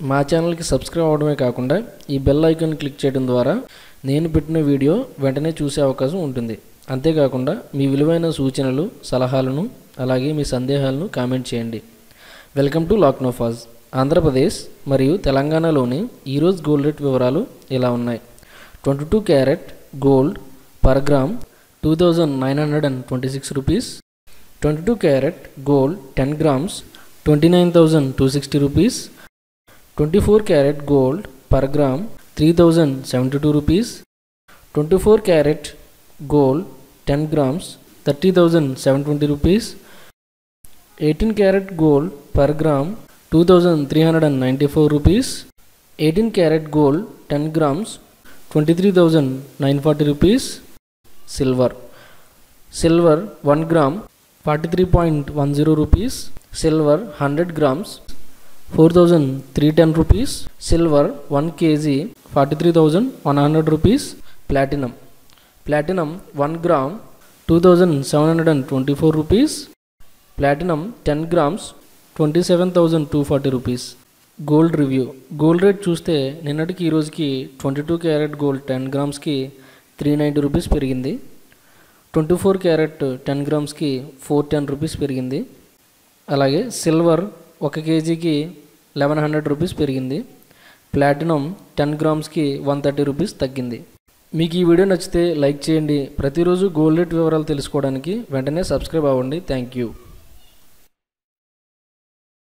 మా ఛానల్కి సబ్స్క్రైబ్ అవడమే కాకుండా ఈ బెల్ ఐకాన్ క్లిక్ చేయడం ద్వారా నేను పెట్టిన వీడియో వెంటనే చూసే అవకాశం ఉంటుంది అంతేకాకుండా మీ విలువైన సూచనలు సలహాలను అలాగే మీ సందేహాలను కామెంట్ చేయండి వెల్కమ్ టు లాక్నోఫాజ్ ఆంధ్రప్రదేశ్ మరియు తెలంగాణలోని ఈరోజు గోల్డ్ రేట్ వివరాలు ఇలా ఉన్నాయి twenty two carat gold per gram two thousand nine hundred and twenty six rupees twenty two carat gold ten grams twenty nine thousand two sixty rupees twenty four carat gold per gram three thousand seventy two rupees twenty four carat gold ten grams thirty thousand seven twenty rupees eighteen carat gold per gram two thousand three hundred and ninety four rupees eighteen carat gold ten grams twenty three thousand nine forty rupees silver silver one gram forty three point one zero rupees silver hundred grams four thousand three ten rupees silver one KG forty three thousand one hundred rupees platinum platinum one gram two thousand seven hundred and twenty four rupees platinum ten grams twenty seven thousand two forty rupees gold review gold rate చూస్తే నిన్నటికి ఈ రోజుకి twenty two carat gold ten గ్రామ్స్కి three ninety rupees పెరిగింది twenty four carat ten గ్రామ్స్కి four ten rupees పెరిగింది అలాగే silver ఒక కేజీకి లెవెన్ హండ్రెడ్ రూపీస్ పెరిగింది ప్లాటినం టెన్ గ్రామ్స్కి వన్ థర్టీ రూపీస్ తగ్గింది మీకు ఈ వీడియో నచ్చితే లైక్ చేయండి ప్రతిరోజు గోల్డ్ రేట్ వివరాలు తెలుసుకోవడానికి వెంటనే సబ్స్క్రైబ్ అవ్వండి థ్యాంక్ యూ